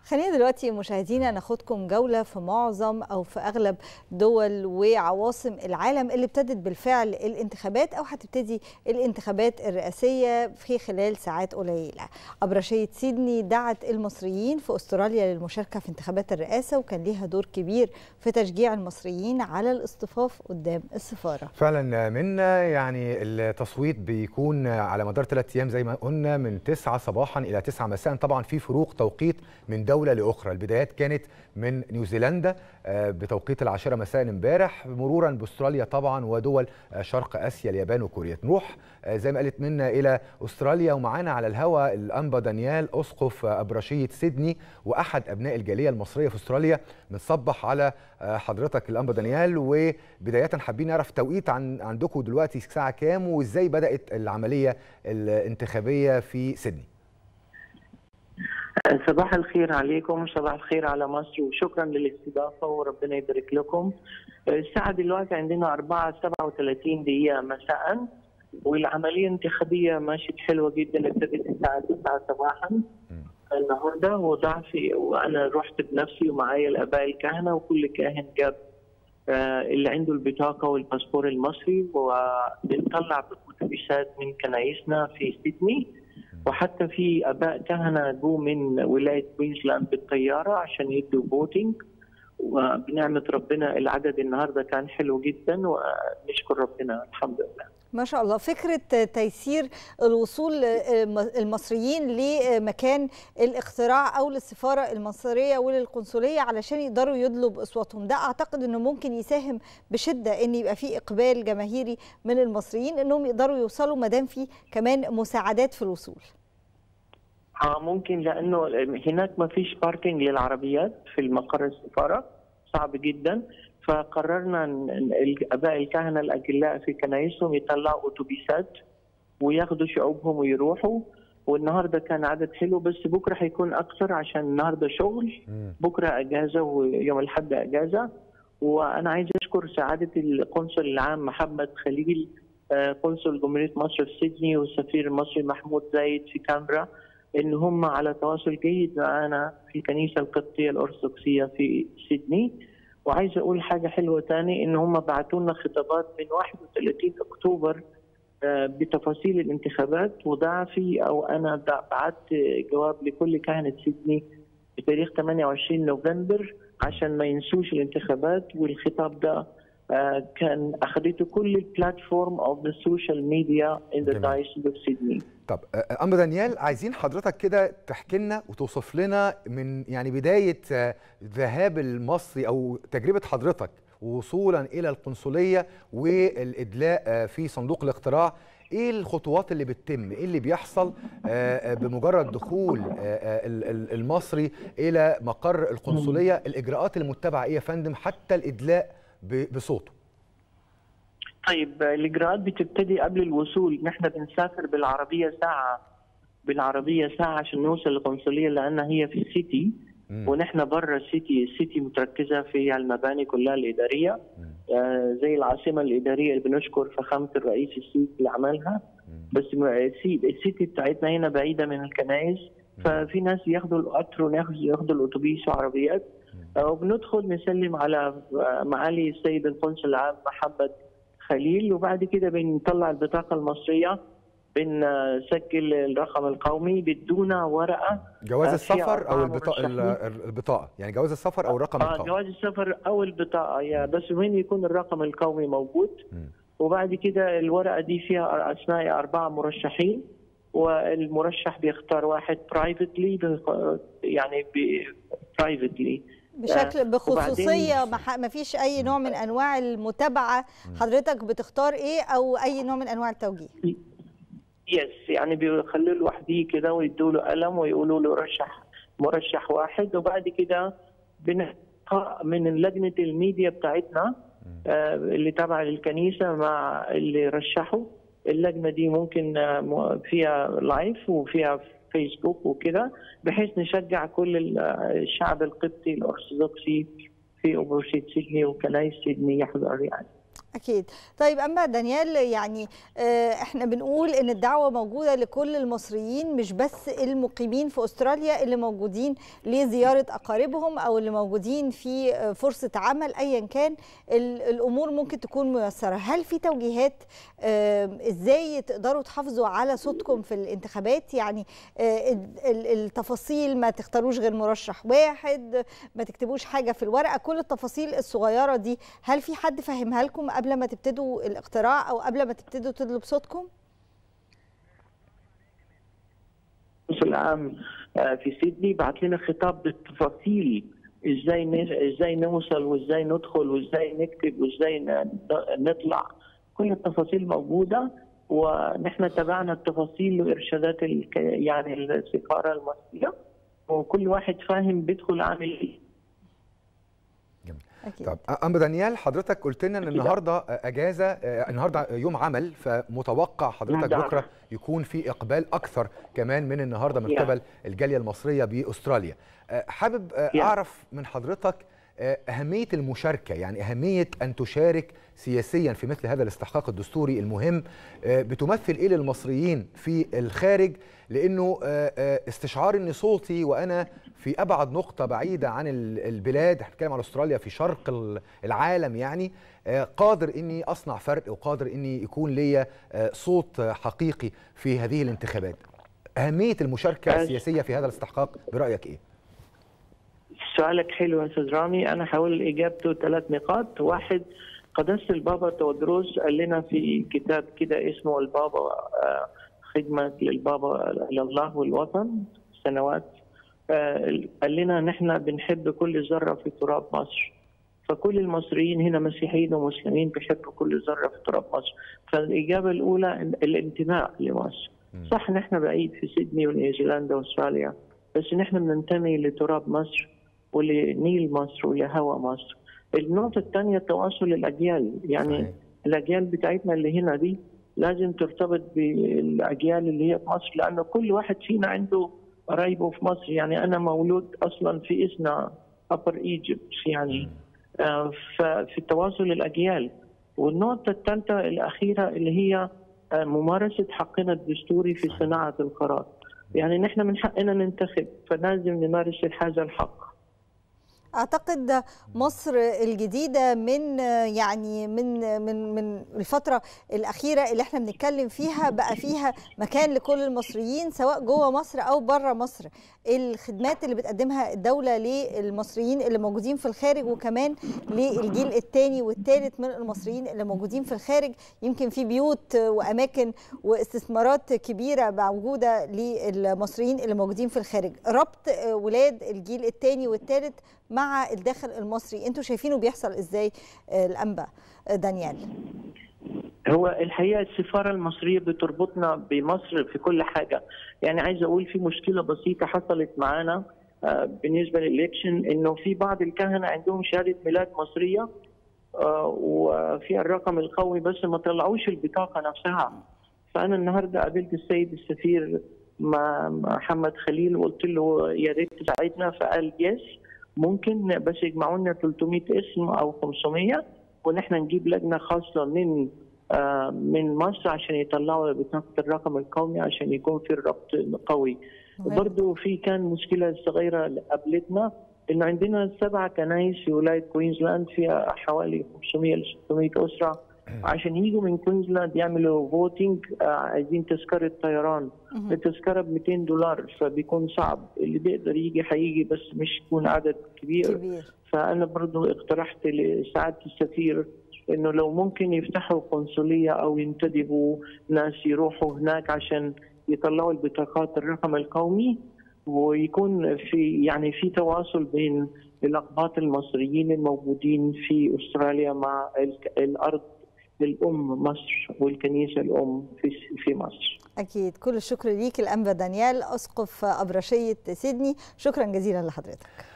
خلينا دلوقتي مشاهدينا ناخدكم جولة في معظم أو في أغلب دول وعواصم العالم اللي ابتدت بالفعل الانتخابات أو هتبتدي الانتخابات الرئاسية في خلال ساعات قليلة أبرشية سيدني دعت المصريين في أستراليا للمشاركة في انتخابات الرئاسة وكان ليها دور كبير في تشجيع المصريين على الاصطفاف قدام السفارة فعلا منا يعني التصويت بيكون على مدار ثلاث أيام زي ما قلنا من 9 صباحا إلى 9 مساء طبعا في فروق توقيت من دولة لأخرى البدايات كانت من نيوزيلندا بتوقيت العاشرة مساء امبارح مرورا باستراليا طبعا ودول شرق آسيا اليابان وكوريا نروح زي ما قالت منا إلى أستراليا ومعانا على الهواء الأنبا دانيال أسقف أبرشية سيدني وأحد أبناء الجالية المصرية في أستراليا بنصبح على حضرتك الأنبا دانيال وبداية حابين نعرف توقيت عن عندكم دلوقتي الساعة كام وإزاي بدأت العملية الانتخابية في سيدني صباح الخير عليكم صباح الخير على مصر وشكرا للاستضافة وربنا يبارك لكم الساعة دلوقتي عندنا 4 37 دقيقة مساء والعملية الانتخابية ماشية حلوة جدا ابتدت الساعة 9 صباحا النهارده وضعفي وانا رحت بنفسي ومعايا الاباء الكهنه وكل كاهن جاب اللي عنده البطاقه والباسبور المصري وبنطلع اتوبيسات من كنايسنا في سيدني وحتى في اباء كهنه جو من ولايه كوينزلاند بالطياره عشان يدوا فوتينج وبنعمه ربنا العدد النهارده كان حلو جدا ونشكر ربنا الحمد لله. ما شاء الله فكرة تيسير الوصول المصريين لمكان الاختراع أو للسفارة المصرية وللقنصلية علشان يقدروا يدلوا بأصواتهم ده أعتقد أنه ممكن يساهم بشدة أن يبقى في إقبال جماهيري من المصريين أنهم يقدروا يوصلوا مدام في كمان مساعدات في الوصول اه ممكن لانه هناك ما فيش باركينج للعربيات في المقر السفاره صعب جدا فقررنا الاباء الكهنه الاجلاء في كنايسهم يطلعوا اتوبيسات وياخدوا شعوبهم ويروحوا والنهارده كان عدد حلو بس بكره حيكون اكثر عشان النهارده شغل بكره اجازه ويوم الاحد اجازه وانا عايز اشكر سعاده القنصل العام محمد خليل قنصل جمهوريه مصر في سيدني والسفير المصري محمود زايد في كامبرا ان هم على تواصل جيد معنا في الكنيسه القبطيه الارثوذكسيه في سيدني وعايز اقول حاجه حلوه تاني ان هم بعتوا لنا خطابات من 31 اكتوبر بتفاصيل الانتخابات وضعفي او انا بعت جواب لكل كهنه سيدني بتاريخ 28 نوفمبر عشان ما ينسوش الانتخابات والخطاب ده كان اخذته كل البلاتفورم اوف ذا سوشيال ميديا ان ذا دايسيس اوف سيدني طب أم دانيال عايزين حضرتك كده تحكي لنا وتوصف لنا من يعني بداية ذهاب المصري أو تجربة حضرتك وصولا إلى القنصلية والإدلاء في صندوق الاقتراع ايه الخطوات اللي بتتم ايه اللي بيحصل بمجرد دخول المصري الى مقر القنصليه الاجراءات المتبعه ايه يا فندم حتى الادلاء بصوته طيب الاجراءات بتبتدي قبل الوصول نحن بنسافر بالعربيه ساعه بالعربيه ساعه عشان نوصل للقنصليه لانها هي في السيتي ونحن برا السيتي السيتي متركزه في المباني كلها الاداريه آه زي العاصمه الاداريه اللي بنشكر فخامه الرئيس السيسي اللي عملها بس السيتي بتاعتنا هنا بعيده من الكنائس ففي ناس ياخذوا القطر وياخذوا الاتوبيس وعربيات آه وبندخل نسلم على معالي السيد القنصل العام محمد خليل وبعد كده بنطلع البطاقه المصريه بنسجل الرقم القومي بدونا ورقه جواز السفر او البطاقه البطاقه يعني جواز السفر او الرقم آه القومي جواز السفر او البطاقه يا بس وين يكون الرقم القومي موجود م. وبعد كده الورقه دي فيها اسماء اربعه مرشحين والمرشح بيختار واحد برايفتلي يعني برايفتلي بشكل بخصوصيه ما فيش اي نوع من انواع المتابعه حضرتك بتختار ايه او اي نوع من انواع التوجيه يس يعني بيخلوا له وحديه كده ويدوا له قلم ويقولوا له رشح مرشح واحد وبعد كده بنلقى من لجنه الميديا بتاعتنا آه اللي تابعه للكنيسه مع اللي رشحوا اللجنه دي ممكن فيها لايف وفيها فيسبوك وكده بحيث نشجع كل الشعب القبطي الارثوذكسي في أبروشية سيدني وكنايس سيدني يحضر يعني اكيد طيب اما دانيال يعني احنا بنقول ان الدعوه موجوده لكل المصريين مش بس المقيمين في استراليا اللي موجودين لزياره اقاربهم او اللي موجودين في فرصه عمل ايا كان الامور ممكن تكون ميسره هل في توجيهات ازاي تقدروا تحافظوا على صوتكم في الانتخابات يعني التفاصيل ما تختاروش غير مرشح واحد ما تكتبوش حاجه في الورقه كل التفاصيل الصغيره دي هل في حد فهمها لكم قبل ما تبتدوا الاقتراع او قبل ما تبتدوا تدلوا بصوتكم؟ العام في سيدني بعت لنا خطاب بالتفاصيل ازاي ازاي نوصل وازاي ندخل وازاي نكتب وازاي نطلع كل التفاصيل موجوده ونحن تابعنا التفاصيل وارشادات يعني السفاره المصريه وكل واحد فاهم بيدخل عامل ايه أكيد. طب أم دانيال حضرتك قلت لنا ان النهارده اجازه النهارده يوم عمل فمتوقع حضرتك بكره يكون في اقبال اكثر كمان من النهارده من قبل الجاليه المصريه باستراليا حابب اعرف من حضرتك أهمية المشاركة يعني أهمية أن تشارك سياسيا في مثل هذا الاستحقاق الدستوري المهم بتمثل إيه للمصريين في الخارج لأنه استشعار أن صوتي وأنا في أبعد نقطة بعيدة عن البلاد احنا بنتكلم على أستراليا في شرق العالم يعني قادر أني أصنع فرق وقادر أني يكون لي صوت حقيقي في هذه الانتخابات أهمية المشاركة السياسية في هذا الاستحقاق برأيك إيه؟ سؤالك حلو يا استاذ رامي انا هقول اجابته ثلاث نقاط واحد قداسه البابا تودروس قال لنا في كتاب كده اسمه البابا خدمه للبابا لله والوطن سنوات قال لنا نحن بنحب كل ذره في تراب مصر فكل المصريين هنا مسيحيين ومسلمين بيحبوا كل ذره في تراب مصر فالاجابه الاولى الانتماء لمصر صح نحن بعيد في سيدني ونيوزيلندا واستراليا بس نحن بننتمي لتراب مصر ولنيل مصر ولهواء مصر النقطة الثانية تواصل الأجيال يعني صحيح. الأجيال بتاعتنا اللي هنا دي لازم ترتبط بالأجيال اللي هي في مصر لأنه كل واحد فينا عنده قرايبه في مصر يعني أنا مولود أصلا في إسنا أبر إيجيبت يعني آه ففي تواصل الأجيال والنقطة الثالثة الأخيرة اللي هي آه ممارسة حقنا الدستوري في صناعة القرار يعني نحن من حقنا ننتخب فلازم نمارس هذا الحق اعتقد مصر الجديده من يعني من من من الفتره الاخيره اللي احنا بنتكلم فيها بقى فيها مكان لكل المصريين سواء جوه مصر او بره مصر الخدمات اللي بتقدمها الدوله للمصريين اللي موجودين في الخارج وكمان للجيل الثاني والثالث من المصريين اللي موجودين في الخارج يمكن في بيوت واماكن واستثمارات كبيره موجوده للمصريين اللي موجودين في الخارج ربط ولاد الجيل الثاني والثالث مع الداخل المصري انتوا شايفينه بيحصل ازاي الانبا دانيال هو الحقيقه السفاره المصريه بتربطنا بمصر في كل حاجه يعني عايز اقول في مشكله بسيطه حصلت معانا بالنسبه للإلكشن انه في بعض الكهنه عندهم شهاده ميلاد مصريه وفي الرقم القومي بس ما طلعوش البطاقه نفسها فانا النهارده قابلت السيد السفير مع محمد خليل وقلت له يا ريت تساعدنا فقال يس ممكن بس يجمعوا لنا 300 اسم او 500 ونحن نجيب لجنه خاصه من آه من مصر عشان يطلعوا بطاقه الرقم القومي عشان يكون في الربط قوي وبرضه في كان مشكله صغيره قابلتنا انه عندنا سبع كنايس في ولايه كوينزلاند فيها حوالي 500 ل 600 اسره عشان يجوا من كوينزلاند يعملوا فوتنج آه عايزين تذكره طيران التذكره ب 200 دولار فبيكون صعب اللي بيقدر يجي هيجي بس مش يكون عدد كبير, كبير. فانا برضه اقترحت لسعاده السفير انه لو ممكن يفتحوا قنصليه او ينتدبوا ناس يروحوا هناك عشان يطلعوا البطاقات الرقم القومي ويكون في يعني في تواصل بين الاقباط المصريين الموجودين في استراليا مع الارض الام مصر والكنيسه الام في في مصر. اكيد كل الشكر ليك الانبا دانيال اسقف ابرشيه سيدني شكرا جزيلا لحضرتك.